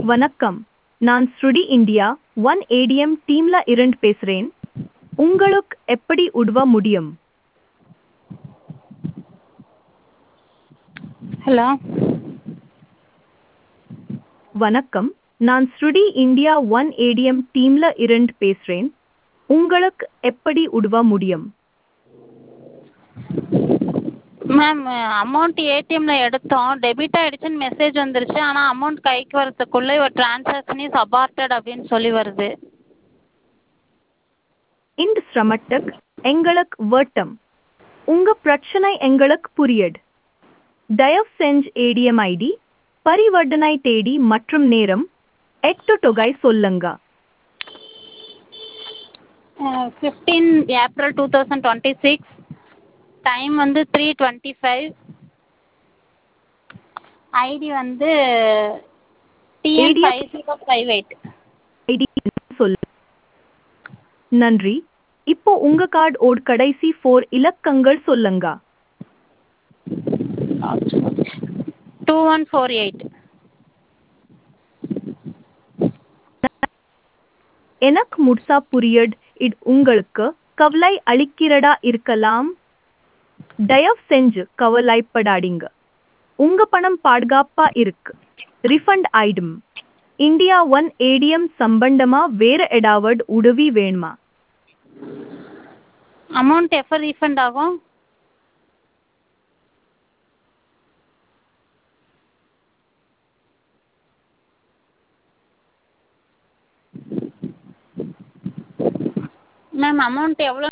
வணக்கம் நான் ஸ்ருடி இந்தியா ஒன் ஏடிஎம் டீம்ல இருந்து பேசுறேன் உங்களுக்கு எப்படி உதவ முடியும் ஹலோ வணக்கம் நான் ஸ்ருடி இந்தியா ஒன் ஏடிஎம் டீம்ல இருந்து பேசுறேன் உங்களுக்கு எப்படி உதவ முடியும் மேம் அமௌண்ட் ஏடிஎம்மில் எடுத்தோம் டெபிட் ஆகிடுச்சுன்னு மெசேஜ் வந்துருச்சு ஆனால் அமௌண்ட் கைக்கு வரத்துக்குள்ளே யுவர் ட்ரான்சாக்ஷன் இஸ் அபார்ட்டட் அப்படின்னு சொல்லி வருது இந்த சிரமத்துக்கு எங்களுக்கு வட்டம் உங்க பிரச்சனை எங்களுக்கு புரியுது தயவு செஞ்சு ஏடிஎம் ஐடி பரிவர்த்தனை தேதி மற்றும் நேரம் எட்டு தொகை சொல்லுங்க fifteen April two thousand twenty six time வந்து த்ரீ டுவெண்ட்டி ஃபைவ் ஐடி வந்து TN ADM five zero five eight ID சொல்லு நன்றி இப்போ உங்க கார்டு ஓட் கடைசி ஃபோர் இலக்கங்கள் சொல்லுங்க டூ ஒன் ஃபோர் எயிட் எனக்கு முழுசா புரியுது இது உங்களுக்கு கவலை அளிக்கிறதா இருக்கலாம் தயவு செஞ்சு கவலைப்படாதீங்க உங்க பணம் பாதுகாப்பா இருக்கு ரிஃபண்ட் ஆயிடும் இந்தியா ஒன் ஏடிஎம் சம்பந்தமா வேற ஏதாவது உதவி வேணுமா அமௌண்ட் எப்போ ரீஃபண்ட் ஆகும் மேம் அமௌண்ட் எவ்வளோ